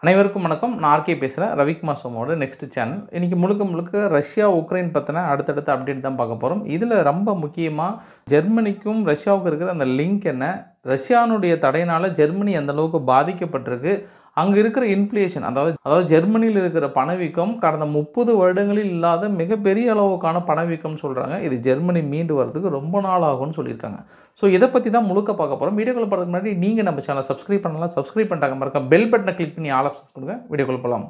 அனைவருக்கும் வணக்கம் நான் ஆர்கே பேசுகிறேன் ரவிக்குமார் சோமோட நெக்ஸ்ட் சேனல் இன்றைக்கி முழுக்க முழுக்க ரஷ்யா உக்ரைன் பற்றின அடுத்தடுத்த அப்டேட் தான் பார்க்க போகிறோம் இதில் ரொம்ப முக்கியமாக ஜெர்மனிக்கும் ரஷ்யாவுக்கும் இருக்கிற அந்த லிங்க் என்ன ரஷ்யானுடைய தடையினால் ஜெர்மனி எந்த அளவுக்கு பாதிக்கப்பட்டிருக்கு அங்கே இருக்கிற இன்ஃப்ளேஷன் அதாவது அதாவது ஜெர்மனியில் இருக்கிற பணவீக்கம் கடந்த முப்பது வருடங்களில் இல்லாத மிகப்பெரிய அளவுக்கான பணவீக்கம் சொல்கிறாங்க இது ஜெர்மனி மீண்டு வரதுக்கு ரொம்ப நாள் ஆகும்னு சொல்லியிருக்காங்க ஸோ இதை பற்றி தான் முழுக்க பார்க்க போகிறோம் வீடியோக்குள்ள போகிறதுக்கு முன்னாடி நீங்கள் நம்ம சேனலை சப்ஸ்கிரைப் பண்ணலாம் சப்ஸ்கிரைப் பண்ணிட்டாங்க மறக்க பெல் பட்டனை கிளிக் பண்ணி ஆல் ஆப்ஷன்ஸ் கொடுங்க வீடியோக்குள்ள போகலாம்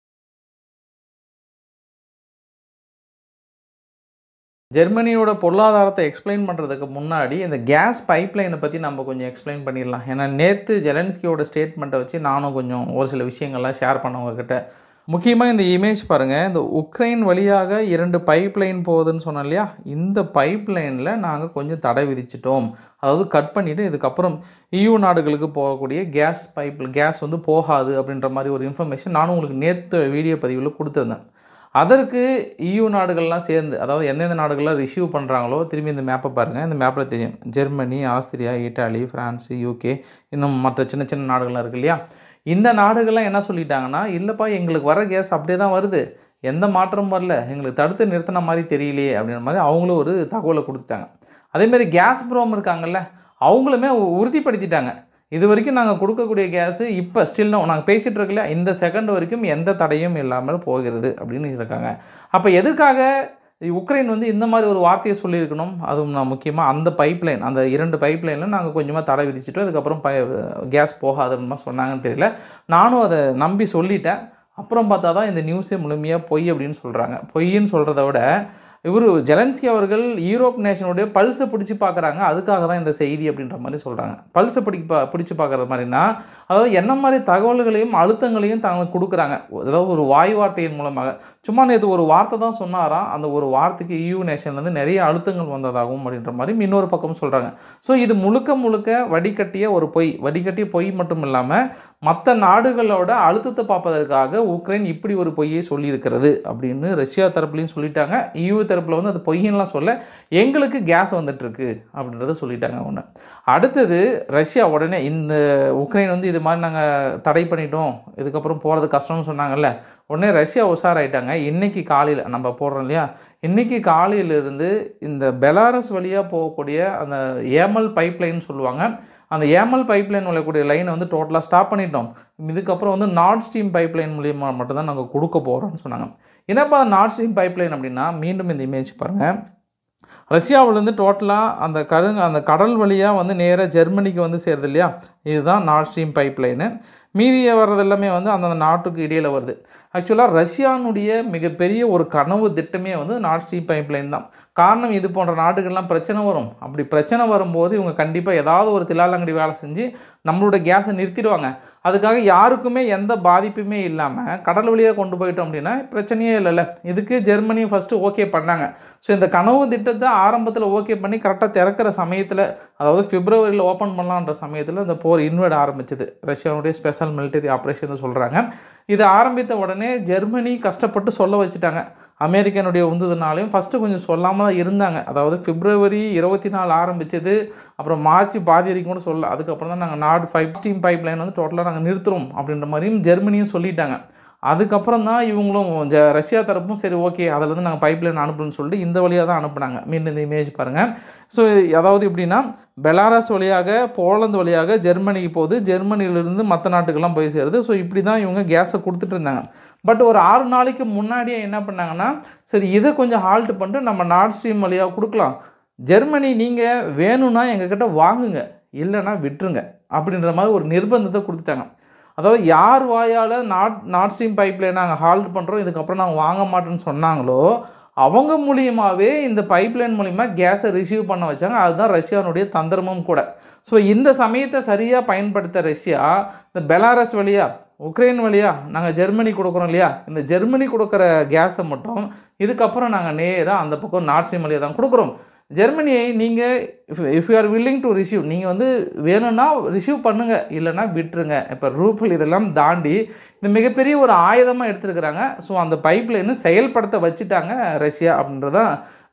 ஜெர்மனியோட பொருளாதாரத்தை எக்ஸ்பிளைன் பண்ணுறதுக்கு முன்னாடி இந்த கேஸ் பைப்லைனை பற்றி நம்ம கொஞ்சம் எக்ஸ்பிளைன் பண்ணிடலாம் ஏன்னா நேற்று ஜெலன்ஸ்கியோட ஸ்டேட்மெண்ட்டை வச்சு நானும் கொஞ்சம் ஒரு சில விஷயங்கள்லாம் ஷேர் பண்ண உங்ககிட்ட முக்கியமாக இந்த இமேஜ் பாருங்கள் இந்த உக்ரைன் வழியாக இரண்டு பைப் லைன் போகுதுன்னு சொன்னோம் இல்லையா இந்த பைப் லைனில் நாங்கள் கொஞ்சம் தடை விதிச்சிட்டோம் அதாவது கட் பண்ணிவிட்டு இதுக்கப்புறம் EU நாடுகளுக்கு போகக்கூடிய கேஸ் பைப் கேஸ் வந்து போகாது அப்படின்ற மாதிரி ஒரு இன்ஃபர்மேஷன் நானும் உங்களுக்கு நேற்று வீடியோ பதிவில் கொடுத்துருந்தேன் அதற்கு EU நாடுகள்லாம் சேர்ந்து அதாவது எந்தெந்த நாடுகள்லாம் ரிசீவ் பண்ணுறாங்களோ திரும்பி இந்த மேப்பை பாருங்கள் இந்த மேப்பில் தெரியும் Germany Austria Italy France UK இன்னும் மற்ற சின்ன சின்ன நாடுகள்லாம் இருக்கு இல்லையா இந்த நாடுகள்லாம் என்ன சொல்லிட்டாங்கன்னா இல்லைப்பா எங்களுக்கு வர கேஸ் அப்படியே தான் வருது எந்த மாற்றமும் வரல எங்களுக்கு தடுத்து நிறுத்தின மாதிரி தெரியலையே அப்படின்ற மாதிரி அவங்களும் ஒரு தகவலை கொடுத்துட்டாங்க அதேமாரி கேஸ் ப்ரோம் இருக்காங்கல்ல அவங்களுமே உ- உறுதிப்படுத்திட்டாங்க இது வரைக்கும் நாங்கள் கொடுக்கக்கூடிய கேஸு இப்போ ஸ்டில் நாங்கள் பேசிகிட்டு இருக்கல இந்த செகண்ட் வரைக்கும் எந்த தடையும் இல்லாமல் போகிறது அப்படின்னு இருக்காங்க அப்போ எதற்காக உக்ரைன் வந்து இந்த மாதிரி ஒரு வார்த்தையை சொல்லியிருக்கணும் அதுவும் நான் முக்கியமாக அந்த பைப் லைன் அந்த இரண்டு பைப் லைனில் நாங்கள் கொஞ்சமாக தடை விதிச்சிட்டோம் அதுக்கப்புறம் பை கேஸ் போகாது அப்படின்னு சொன்னாங்கன்னு தெரியல நானும் அதை நம்பி சொல்லிட்டேன் அப்புறம் பார்த்தா தான் இந்த நியூஸே முழுமையாக பொய் அப்படின்னு சொல்கிறாங்க பொய்ன்னு சொல்கிறத விட இவர் ஜெலன்ஸ்கி அவர்கள் யூரோப் நேஷனுடைய பல்ஸை பிடிச்சி பார்க்குறாங்க அதுக்காக தான் இந்த செய்தி அப்படின்ற மாதிரி சொல்கிறாங்க பல்ஸை பிடி பா பிடிச்சி பார்க்குறது மாதிரினா அதாவது என்ன மாதிரி தகவல்களையும் அழுத்தங்களையும் தங்களுக்கு கொடுக்குறாங்க அதாவது ஒரு வாய் வார்த்தையின் மூலமாக சும்மா நேற்று ஒரு வார்த்தை தான் சொன்னாராம் அந்த ஒரு வார்த்தைக்கு EU நேஷன்லேருந்து நிறைய அழுத்தங்கள் வந்ததாகவும் அப்படின்ற மாதிரி இன்னொரு பக்கம் சொல்கிறாங்க ஸோ இது முழுக்க முழுக்க வடிகட்டிய ஒரு பொய் வடிகட்டிய பொய் மட்டும் இல்லாமல் மற்ற நாடுகளோட அழுத்தத்தை பார்ப்பதற்காக உக்ரைன் இப்படி ஒரு பொய்யை சொல்லியிருக்கிறது அப்படின்னு ரஷ்யா தரப்புலையும் சொல்லிட்டாங்க EU தரப்பில் வந்து அது பொய்யெல்லாம் சொல்ல எங்களுக்கு கேஸ் வந்துட்டுருக்கு அப்படின்றத சொல்லிட்டாங்க ஒன்று அடுத்தது ரஷ்யா உடனே இந்த உக்ரைன் வந்து இது மாதிரி நாங்கள் தடை பண்ணிட்டோம் இதுக்கப்புறம் போகிறது கஷ்டம்னு சொன்னாங்கல்ல உடனே ரஷ்யா உஷாராயிட்டாங்க இன்னைக்கு காலையில் நம்ம போடுறோம் இல்லையா இன்னைக்கு காலையிலிருந்து இந்த பெலாரஸ் வழியாக போகக்கூடிய அந்த ஏமல் பைப்லைன் சொல்லுவாங்க அந்த ஏமல் பைப்லைன் வரக்கூடிய லைனை வந்து டோட்டலாக ஸ்டாப் பண்ணிட்டோம் இதுக்கப்புறம் வந்து நார்ட் ஸ்ட்ரீம் பைப்லைன் மூலியமாக மட்டும்தான் நாங்கள் கொடுக்க போகிறோம்னு சொன்னாங்க என்னப்பா நார்ட் ஸ்ட்ரீம் பைப்லைன் அப்படின்னா மீண்டும் இந்த இமேஜ் பாருங்கள் ரஷ்யாவிலேருந்து டோட்டலாக அந்த கருங்க அந்த கடல் வழியாக வந்து நேராக ஜெர்மனிக்கு வந்து சேருது இல்லையா இதுதான் நார்ட் ஸ்ட்ரீம் பைப்லைனு மீதிய வர்றது எல்லாமே வந்து அந்தந்த நாட்டுக்கு இடையில் வருது ஆக்சுவலாக ரஷ்யானுடைய மிகப்பெரிய ஒரு கனவு திட்டமே வந்து நார்ட் ஸ்ட்ரீம் பைப்லைன் தான் காரணம் இது போன்ற நாடுகள்லாம் பிரச்சனை வரும் அப்படி பிரச்சனை வரும்போது இவங்க கண்டிப்பாக ஏதாவது ஒரு தில்லாலங்கடி வேலை செஞ்சு நம்மளோட கேஸை நிறுத்திடுவாங்க அதுக்காக யாருக்குமே எந்த பாதிப்புமே இல்லாமல் கடல் வழியாக கொண்டு போயிட்டோம் அப்படின்னா பிரச்சனையே இல்லைல்ல இதுக்கு ஜெர்மனி ஃபஸ்ட்டு ஓகே பண்ணாங்க ஸோ இந்த கனவு திட்டத்தை ஆரம்பத்தில் ஓகே பண்ணி கரெக்டாக திறக்கிற சமயத்தில் அதாவது பிப்ரவரியில் ஓப்பன் பண்ணலான்ற சமயத்தில் இந்த போர் இன்வெர்ட் ஆரம்பிச்சது ரஷ்யாவுடைய ஸ்பெஷல் மிலிட்டரி ஆப்ரேஷன் சொல்கிறாங்க இது ஆரம்பித்த உடனே ஜெர்மனி கஷ்டப்பட்டு சொல்ல வச்சுட்டாங்க அமெரிக்கனுடைய உந்துதனாலையும் ஃபஸ்ட்டு கொஞ்சம் சொல்லாமல் தான் இருந்தாங்க அதாவது பிப்ரவரி இருபத்தி நாலு ஆரம்பிச்சது அப்புறம் மார்ச் பாதி வரைக்கும் கூட சொல்லல அதுக்கப்புறம் தான் நாங்கள் நாடு ஃபைவ் ஸ்டீம் பைப் லைன் வந்து டோட்டலாக நாங்கள் நிறுத்துறோம் அப்படின்ற மாதிரியும் ஜெர்மனியும் சொல்லிட்டாங்க அதுக்கப்புறம் தான் இவங்களும் ஜ ரஷ்யா தரப்பும் சரி ஓகே அதில் நாங்கள் பைப் லைன் அனுப்பணும்னு சொல்லிட்டு இந்த வழியாக தான் அனுப்புனாங்க மீண்டும் இந்த இமேஜ் பாருங்கள் ஸோ அதாவது எப்படின்னா பெலாரஸ் வழியாக போலந்து வழியாக ஜெர்மனிக்கு போகுது ஜெர்மனியிலிருந்து மற்ற நாட்டுக்கெல்லாம் போய் சேருது ஸோ இப்படி தான் இவங்க கேஸை கொடுத்துட்டு இருந்தாங்க பட் ஒரு ஆறு நாளைக்கு முன்னாடியே என்ன பண்ணாங்கன்னா சரி இதை கொஞ்சம் ஹால்ட் பண்ணிட்டு நம்ம நார்த் ஸ்ட்ரீம் வழியாக கொடுக்கலாம் ஜெர்மனி நீங்கள் வேணும்னா எங்ககிட்ட வாங்குங்க இல்லைன்னா விட்டுருங்க அப்படின்ற மாதிரி ஒரு நிர்பந்தத்தை கொடுத்துட்டாங்க அதாவது யார் வாயால் நாட் நார்த் ஸ்ட்ரீம் பைப்பில் நாங்கள் ஹால்ட் பண்ணுறோம் இதுக்கப்புறம் நாங்கள் வாங்க மாட்டோம்னு சொன்னாங்களோ அவங்க மூலியமாகவே இந்த பைப்லைன் மூலிமா கேஸை ரிசீவ் பண்ண வச்சாங்க அதுதான் ரஷ்யானுடைய தந்திரமும் கூட ஸோ இந்த சமயத்தை சரியாக பயன்படுத்த ரஷ்யா இந்த பெலாரஸ் வழியா உக்ரைன் வழியா நாங்கள் ஜெர்மனி கொடுக்குறோம் இல்லையா இந்த ஜெர்மனி கொடுக்குற கேஸை மட்டும் இதுக்கப்புறம் நாங்கள் நேராக அந்த பக்கம் நார்த் ஸ்ட்ரீம் வழியாக தான் கொடுக்குறோம் ஜெர்மனியை நீங்கள் if if you are willing to receive நீங்கள் வந்து வேணும்னா ரிசீவ் பண்ணுங்கள் இல்லைன்னா விட்டுருங்க இப்போ ரூபிள் இதெல்லாம் தாண்டி இந்த மிகப்பெரிய ஒரு ஆயுதமாக எடுத்துருக்குறாங்க ஸோ அந்த பைப்லைனு செயல்படுத்த வச்சுட்டாங்க ரஷ்யா அப்படின்றதான்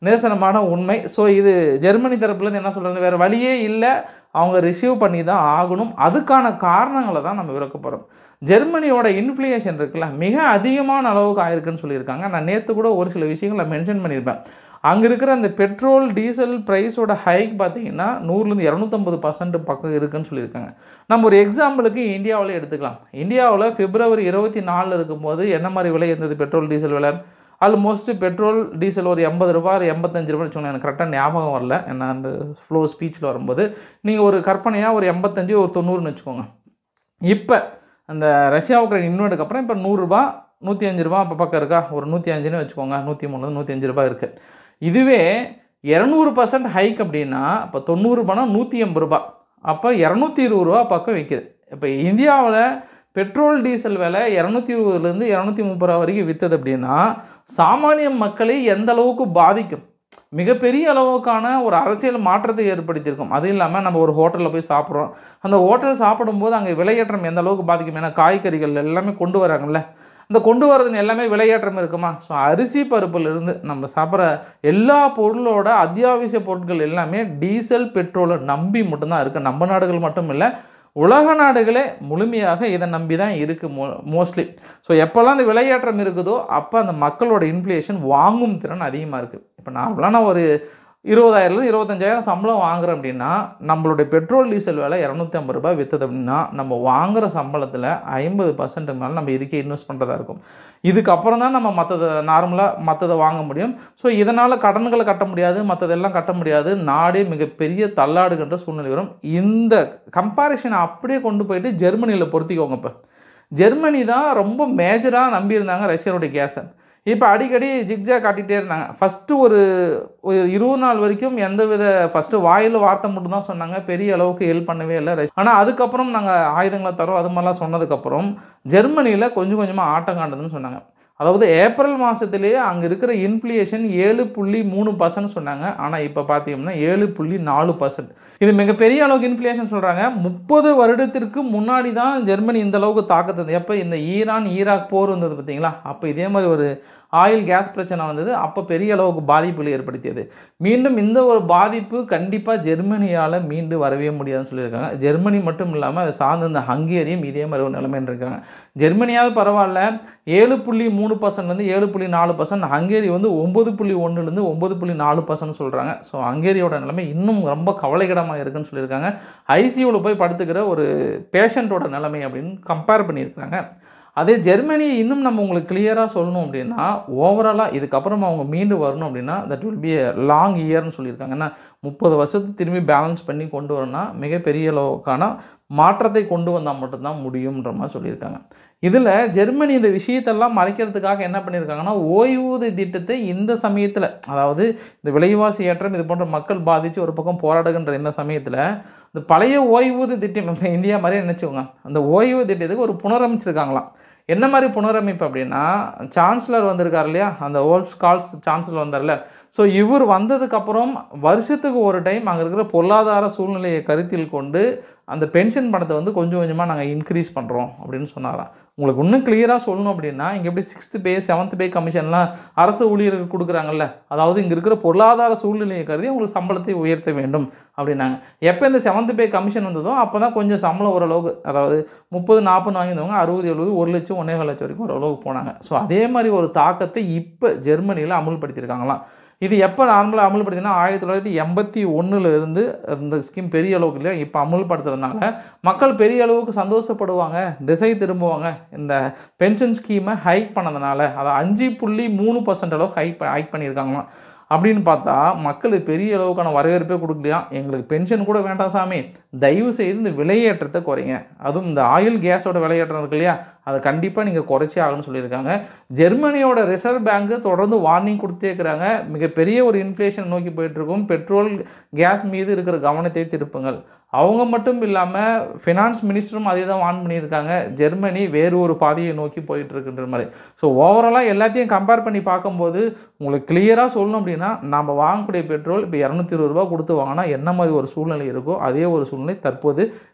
நிதர்சனமான உண்மை ஸோ இது ஜெர்மனி தரப்புலேருந்து என்ன சொல்கிறது வேறு வழியே இல்லை அவங்க ரிசீவ் பண்ணி தான் ஆகணும் அதுக்கான காரணங்களை தான் நம்ம விளக்க போகிறோம் ஜெர்மனியோட இன்ஃப்ளேஷன் இருக்குல்ல மிக அதிகமான அளவுக்கு ஆயிருக்குன்னு சொல்லியிருக்காங்க நான் நேற்று கூட ஒரு சில விஷயங்களை மென்ஷன் பண்ணியிருப்பேன் அங்கே இருக்கிற அந்த பெட்ரோல் டீசல் ப்ரைஸோட ஹைக் பார்த்தீங்கன்னா நூறுலேருந்து இரநூத்தம்பது பர்சன்ட் பக்கம் இருக்குன்னு சொல்லியிருக்காங்க நம்ம ஒரு எக்ஸாம்பிளுக்கு இந்தியாவில் எடுத்துக்கலாம் இந்தியாவில் பிப்ரவரி இருபத்தி நாலில் இருக்கும்போது என்ன மாதிரி விலை இருந்தது பெட்ரோல் டீசல் விலை ஆல்மோஸ்ட் பெட்ரோல் டீசல் ஒரு எண்பது ரூபா ஒரு எண்பத்தஞ்சு ரூபாய் வச்சுக்கோங்க எனக்கு கரெக்டாக ஞாபகம் வரல ஏன்னா அந்த ஃப்ளோ ஸ்பீச்சில் வரும்போது நீங்கள் ஒரு கற்பனையாக ஒரு எண்பத்தஞ்சு ஒரு தொண்ணூறுன்னு வச்சுக்கோங்க இப்போ அந்த ரஷ்யா உக்ரைன் இன்னொருக்கு அப்புறம் இப்போ நூறுரூபா நூற்றி அஞ்சு ரூபா இப்போ பக்கம் இருக்கா ஒரு நூற்றி அஞ்சுன்னு வச்சுக்கோங்க நூற்றி மூணு நூற்றி அஞ்சு ரூபாய் இருக்குது இதுவே இரநூறு பர்சன்ட் ஹைக் அப்படின்னா இப்போ தொண்ணூறு பணம் நூற்றி எண்பது ரூபா அப்போ இரநூத்தி இருபது ரூபா பக்கம் விற்கிது இப்போ இந்தியாவில் பெட்ரோல் டீசல் விலை இரநூத்தி இருபதுலேருந்து இரநூத்தி முப்பது ரூபா வரைக்கும் விற்றுது அப்படின்னா சாமானிய மக்களை எந்த அளவுக்கு பாதிக்கும் மிகப்பெரிய அளவுக்கான ஒரு அரசியல் மாற்றத்தை ஏற்படுத்தியிருக்கும் அது இல்லாமல் நம்ம ஒரு ஹோட்டலில் போய் சாப்பிட்றோம் அந்த ஹோட்டல் சாப்பிடும்போது அங்கே விலையேற்றம் எந்த அளவுக்கு பாதிக்கும் ஏன்னா காய்கறிகள் எல்லாமே கொண்டு வராங்கல்ல இந்த கொண்டு வரதுன்னு எல்லாமே விலையேற்றம் இருக்குமா ஸோ அரிசி பருப்புலேருந்து நம்ம சாப்பிட்ற எல்லா பொருளோட அத்தியாவசிய பொருட்கள் எல்லாமே டீசல் பெட்ரோலை நம்பி மட்டும்தான் இருக்குது நம்ம நாடுகள் மட்டும் இல்லை உலக நாடுகளே முழுமையாக இதை நம்பி தான் இருக்குது மோ மோஸ்ட்லி ஸோ எப்போல்லாம் அந்த விலையேற்றம் இருக்குதோ அப்போ அந்த மக்களோட இன்ஃப்ளேஷன் வாங்கும் திறன் அதிகமாக இருக்குது இப்போ நார்மலாக நான் ஒரு இருபதாயிரம்லேருந்து இருபத்தஞ்சாயிரம் சம்பளம் வாங்குறோம் அப்படின்னா நம்மளுடைய பெட்ரோல் டீசல் விலை இரநூத்தி ஐம்பது ரூபாய் விற்றுது அப்படின்னா நம்ம வாங்குகிற சம்பளத்தில் ஐம்பது பர்சன்ட் மேலே நம்ம இதுக்கே இன்வெஸ்ட் பண்ணுறதா இருக்கும் இதுக்கப்புறம் தான் நம்ம மற்றதை நார்மலாக மற்றதை வாங்க முடியும் ஸோ இதனால் கடன்களை கட்ட முடியாது மற்றதெல்லாம் கட்ட முடியாது நாடே மிகப்பெரிய தள்ளாடுகின்ற சூழ்நிலை வரும் இந்த கம்பாரிசனை அப்படியே கொண்டு போயிட்டு ஜெர்மனியில் பொருத்திக்கோங்க இப்போ ஜெர்மனி தான் ரொம்ப மேஜராக நம்பியிருந்தாங்க ரஷ்யனுடைய கேஸை இப்போ அடிக்கடி ஜிக்ஜா காட்டிகிட்டே இருந்தாங்க ஃபஸ்ட்டு ஒரு ஒரு இருபது நாள் வரைக்கும் எந்த வித ஃபஸ்ட்டு வாயில் வார்த்தை மட்டும் தான் சொன்னாங்க பெரிய அளவுக்கு ஹெல்ப் பண்ணவே இல்லை ஆனால் அதுக்கப்புறம் நாங்கள் ஆயுதங்களை தரோம் அது மாதிரிலாம் சொன்னதுக்கப்புறம் ஜெர்மனியில் கொஞ்சம் கொஞ்சமாக ஆட்டம் காண்டுதுன்னு சொன்னாங்க அதாவது ஏப்ரல் மாதத்துலேயே அங்கே இருக்கிற இன்ஃப்ளேஷன் ஏழு புள்ளி மூணு பர்சன்ட் சொன்னாங்க ஆனால் இப்போ பார்த்தீங்கன்னா ஏழு புள்ளி நாலு பர்சன்ட் இது மிகப்பெரிய அளவுக்கு இன்ஃப்ளேஷன் சொல்கிறாங்க முப்பது வருடத்திற்கு முன்னாடி தான் ஜெர்மனி இந்த அளவுக்கு தாக்கத்தது எப்போ இந்த ஈரான் ஈராக் போர் வந்தது பார்த்தீங்களா அப்போ இதே மாதிரி ஒரு ஆயில் கேஸ் பிரச்சனை வந்தது அப்போ பெரிய அளவுக்கு பாதிப்புகளை ஏற்படுத்தியது மீண்டும் இந்த ஒரு பாதிப்பு கண்டிப்பாக ஜெர்மனியால் மீண்டு வரவே முடியாதுன்னு சொல்லியிருக்காங்க ஜெர்மனி மட்டும் இல்லாமல் அதை சார்ந்த இந்த ஹங்கேரியும் இதே மாதிரி ஒரு நிலைமைன்னு இருக்காங்க ஜெர்மனியாவது பரவாயில்ல ஏழு புள்ளி மூணு பர்சன்ட்லேருந்து ஏழு புள்ளி நாலு பர்சன்ட் ஹங்கேரி வந்து ஒம்பது புள்ளி ஒன்றுலேருந்து ஒம்பது புள்ளி நாலு பர்சன்ட் சொல்கிறாங்க ஸோ ஹங்கேரியோட நிலைமை இன்னும் ரொம்ப கவலைக்கிடமாக இருக்குன்னு சொல்லியிருக்காங்க ஐசியூவில் போய் படுத்துக்கிற ஒரு பேஷண்ட்டோட நிலைமை அப்படின்னு கம்பேர் பண்ணியிருக்காங்க அதே ஜெர்மனியை இன்னும் நம்ம உங்களுக்கு கிளியராக சொல்லணும் அப்படின்னா ஓவராலாக இதுக்கப்புறம் அவங்க மீண்டு வரணும் அப்படின்னா தட் வில் பி லாங் இயர்னு சொல்லியிருக்காங்க ஏன்னா முப்பது வருஷத்தை திரும்பி பேலன்ஸ் பண்ணி கொண்டு வரணும்னா மிகப்பெரிய அளவுக்கான மாற்றத்தை கொண்டு வந்தால் மட்டும்தான் முடியுன்ற மாதிரி சொல்லியிருக்காங்க இதில் ஜெர்மனி இந்த விஷயத்தெல்லாம் மறைக்கிறதுக்காக என்ன பண்ணியிருக்காங்கன்னா ஓய்வூதிய திட்டத்தை இந்த சமயத்தில் அதாவது இந்த விலைவாசி ஏற்றம் இது போன்ற மக்கள் பாதித்து ஒரு பக்கம் போராடுகின்ற இந்த சமயத்தில் இந்த பழைய ஓய்வூதிய திட்டம் இப்போ இந்தியா மாதிரியே நினச்சிக்கோங்க அந்த ஓய்வூதிய திட்டத்துக்கு ஒரு புனரமைச்சிருக்காங்களாம் என்ன மாதிரி புனரமைப்பு அப்படின்னா சான்சலர் வந்திருக்கார் இல்லையா அந்த ஓல்ஸ் கால்ஸ் சான்சலர் வந்தார்ல ஸோ இவர் வந்ததுக்கப்புறம் வருஷத்துக்கு ஒரு டைம் அங்கே இருக்கிற பொருளாதார சூழ்நிலையை கருத்தில் கொண்டு அந்த பென்ஷன் பணத்தை வந்து கொஞ்சம் கொஞ்சமாக நாங்கள் இன்க்ரீஸ் பண்ணுறோம் அப்படின்னு சொன்னாராம் உங்களுக்கு இன்னும் கிளியராக சொல்லணும் அப்படின்னா இங்கே எப்படி சிக்ஸ்த்து பே செவன்த் பே கமிஷன்லாம் அரசு ஊழியர்களுக்கு கொடுக்குறாங்கல்ல அதாவது இங்கே இருக்கிற பொருளாதார சூழ்நிலையை கருதி உங்களுக்கு சம்பளத்தை உயர்த்த வேண்டும் அப்படின்னாங்க எப்போ இந்த செவன்த் பே கமிஷன் வந்ததோ அப்போ தான் கொஞ்சம் சம்பளம் ஓரளவுக்கு அதாவது முப்பது நாற்பது வாங்கியிருந்தவங்க அறுபது எழுபது ஒரு லட்சம் ஒன்றே லட்சம் வரைக்கும் ஓரளவுக்கு போனாங்க ஸோ அதே மாதிரி ஒரு தாக்கத்தை இப்போ ஜெர்மனியில் அமுல்படுத்தியிருக்காங்களாம் இது எப்போ நார்மலாக அமல்படுத்தினா ஆயிரத்தி தொள்ளாயிரத்தி எண்பத்தி ஒன்றில் இருந்து இந்த ஸ்கீம் பெரிய அளவுக்கு இல்லையா இப்போ அமல்படுத்துறதுனால மக்கள் பெரிய அளவுக்கு சந்தோஷப்படுவாங்க திசை திரும்புவாங்க இந்த பென்ஷன் ஸ்கீமை ஹைக் பண்ணதுனால அதை அஞ்சு புள்ளி மூணு பர்சன்ட் அளவுக்கு ஹைக் ஹைக் பண்ணியிருக்காங்களாம் அப்படின்னு பார்த்தா மக்கள் பெரிய அளவுக்கான வரவேற்பே கொடுக்கலையா எங்களுக்கு பென்ஷன் கூட வேண்டாம் சாமி தயவு செய்து இந்த விலையேற்றத்தை குறைங்க அதுவும் இந்த ஆயில் கேஸோட விலையேற்றம் இருக்கு இல்லையா அதை கண்டிப்பாக நீங்கள் குறைச்சே ஆகணும்னு சொல்லியிருக்காங்க ஜெர்மனியோட ரிசர்வ் பேங்க்கு தொடர்ந்து வார்னிங் கொடுத்தே இருக்கிறாங்க மிகப்பெரிய ஒரு இன்ஃப்ளேஷன் நோக்கி போயிட்டுருக்கும் பெட்ரோல் கேஸ் மீது இருக்கிற கவனத்தை திருப்புங்கள் அவங்க மட்டும் இல்லாமல் ஃபினான்ஸ் மினிஸ்டரும் அதே தான் வான் பண்ணியிருக்காங்க ஜெர்மனி வேறு ஒரு பாதையை நோக்கி போயிட்டு இருக்குன்ற மாதிரி ஸோ ஓவராலாக எல்லாத்தையும் கம்பேர் பண்ணி பார்க்கும்போது உங்களுக்கு கிளியராக சொல்லணும் அப்படின்னா நம்ம வாங்கக்கூடிய பெட்ரோல் இப்போ இரநூத்தி இருபது ரூபா கொடுத்து வாங்கினா என்ன மாதிரி ஒரு சூழ்நிலை இருக்கோ அதே ஒரு சூழ்நிலை தற்போது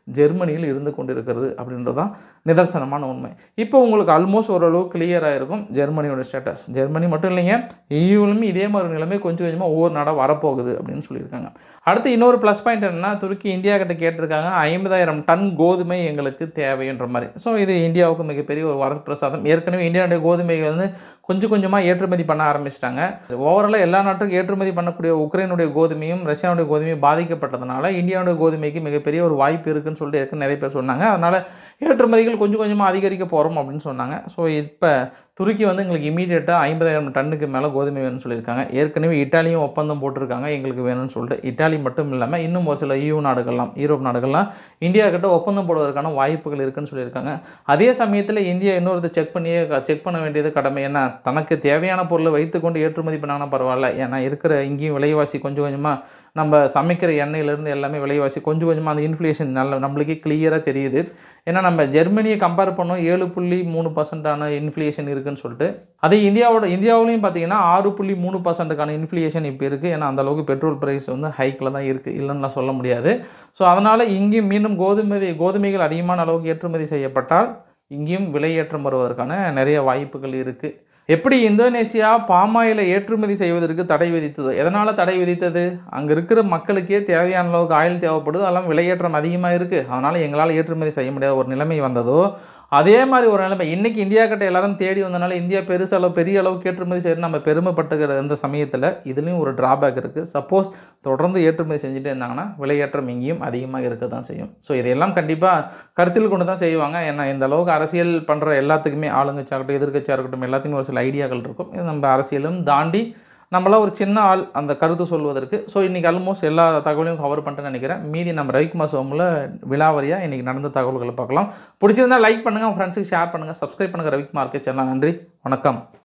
ஜெர்மனியில் இருந்து கொண்டிருக்கிறது அப்படின்றது தான் நிதர்சனமான உண்மை இப்போ உங்களுக்கு ஆல்மோஸ்ட் ஓரளவு கிளியராக இருக்கும் ஜெர்மனியோட ஸ்டேட்டஸ் ஜெர்மனி மட்டும் இல்லைங்க இயூலுமே இதே மாதிரி நிலைமை கொஞ்சம் கொஞ்சமாக ஒவ்வொரு நாடாக வரப்போகுது அப்படின்னு சொல்லியிருக்காங்க அடுத்து இன்னொரு ப்ளஸ் பாயிண்ட் என்னன்னா துருக்கி இந்தியா கிட்ட கேட்டிருக்காங்க ஐம்பதாயிரம் டன் கோதுமை எங்களுக்கு தேவைன்ற மாதிரி ஸோ இது இந்தியாவுக்கு மிகப்பெரிய ஒரு வரப்பிரசாதம் ஏற்கனவே இந்தியாவுடைய கோதுமை வந்து கொஞ்சம் கொஞ்சமாக ஏற்றுமதி பண்ண ஆரம்பிச்சிட்டாங்க ஓவராலாக எல்லா நாட்டுக்கும் ஏற்றுமதி பண்ணக்கூடிய உக்ரைனுடைய கோதுமையும் ரஷ்யாவுடைய கோதுமையும் பாதிக்கப்பட்டதுனால இந்தியாவுடைய கோதுமைக்கு மிகப்பெரிய ஒரு வாய்ப்பு இருக்குன்னு சொல்லிட்டு ஏற்கனவே நிறைய பேர் சொன்னாங்க அதனால் ஏற்றுமதிகள் கொஞ்சம் கொஞ்சமாக அதிகரிக்க போகிறோம் அப்படின்னு சொன்னாங்க ஸோ இப்போ துருக்கி வந்து எங்களுக்கு இமீடியட்டாக ஐம்பதாயிரம் டன்னுக்கு மேலே கோதுமை வேணும்னு சொல்லியிருக்காங்க ஏற்கனவே இட்டாலியும் ஒப்பந்தம் போட்டிருக்காங்க எங்களுக்கு வேணும்னு சொல்லிட்டு இட்டாலி மட்டும் இல்லாமல் இன்னும் ஒரு சில யூ நாடுகள்லாம் யூரோப் நாடுகள்லாம் இந்தியா கிட்ட ஒப்பந்தம் போடுவதற்கான வாய்ப்புகள் இருக்குன்னு சொல்லியிருக்காங்க அதே சமயத்தில் இந்தியா இன்னொருத்த செக் பண்ணியே செக் பண்ண வேண்டியது கடமை ஏன்னா தனக்கு தேவையான பொருளை வைத்துக்கொண்டு ஏற்றுமதி பண்ணாங்கன்னா பரவாயில்ல ஏன்னா இருக்கிற இங்கேயும் விலைவாசி கொஞ்சம் கொஞ்சமாக நம்ம சமைக்கிற எண்ணெயிலேருந்து எல்லாமே விலைவாசி கொஞ்சம் கொஞ்சமாக அந்த இன்ஃப்ளேஷன் நல்ல நம்மளுக்கே கிளியராக தெரியுது ஏன்னா நம்ம ஜெர்மனியை கம்பேர் பண்ணோம் ஏழு புள்ளி மூணு பர்சன்டான இன்ஃப்ளேஷன் இருக்குன்னு சொல்லிட்டு அதே இந்தியாவோட இந்தியாவிலையும் பார்த்தீங்கன்னா ஆறு புள்ளி மூணு பர்சன்ட்டுக்கான இன்ஃப்ளேஷன் இப்போ இருக்குது ஏன்னா அந்த அளவுக்கு பெட்ரோல் ப்ரைஸ் வந்து ஹைக்கில் தான் இருக்குது இல்லைன்னு சொல்ல முடியாது ஸோ அதனால் இங்கேயும் மீண்டும் கோதுமை கோதுமைகள் அதிகமான அளவுக்கு ஏற்றுமதி செய்யப்பட்டால் இங்கேயும் விலையேற்றம் வருவதற்கான நிறைய வாய்ப்புகள் இருக்குது எப்படி இந்தோனேசியா பாமாயிலை ஏற்றுமதி செய்வதற்கு தடை விதித்தது எதனால் தடை விதித்தது அங்கே இருக்கிற மக்களுக்கே தேவையான அளவுக்கு ஆயில் தேவைப்படுது அதெல்லாம் விலையேற்றம் அதிகமாக இருக்குது அதனால் எங்களால் ஏற்றுமதி செய்ய முடியாத ஒரு நிலைமை வந்ததோ அதே மாதிரி ஒரு நிலைமை இன்றைக்கி இந்தியா கிட்ட எல்லாரும் தேடி வந்தனால இந்தியா பெருசு அளவு பெரிய அளவுக்கு ஏற்றுமதி செய்யணும் நம்ம பெருமைப்பட்டுக்கிற இந்த சமயத்தில் இதுலேயும் ஒரு டிராபேக் இருக்குது சப்போஸ் தொடர்ந்து ஏற்றுமதி செஞ்சுட்டே இருந்தாங்கன்னா விலையேற்றம் இங்கேயும் அதிகமாக இருக்க தான் செய்யும் ஸோ இதையெல்லாம் கண்டிப்பாக கருத்தில் கொண்டு தான் செய்வாங்க ஏன்னா இந்த அளவுக்கு அரசியல் பண்ணுற எல்லாத்துக்குமே ஆளுங்கட்சியாக இருக்கட்டும் எதிர்கட்சியாக இருக்கட்டும் எல்லாத்துக்குமே ஒரு சில ஐடியாக்கள் இருக்கும் இது நம்ம அரசியலும் தாண்டி நம்மளாம் ஒரு சின்ன ஆள் அந்த கருத்து சொல்வதற்கு ஸோ இன்றைக்கி ஆல்மோஸ்ட் எல்லா தகவலையும் கவர் பண்ணிட்டேன்னு நினைக்கிறேன் மீதி நம்ம ரவிக்குமார் சோமில் விழாவரியாக இன்றைக்கி நடந்த தகவல்களை பார்க்கலாம் பிடிச்சிருந்தா லைக் பண்ணுங்கள் உங்கள் ஃப்ரெண்ட்ஸுக்கு ஷேர் பண்ணுங்கள் சப்ஸ்கிரைப் பண்ணுங்கள் ரவிக்குமார் சேனல் நன்றி வணக்கம்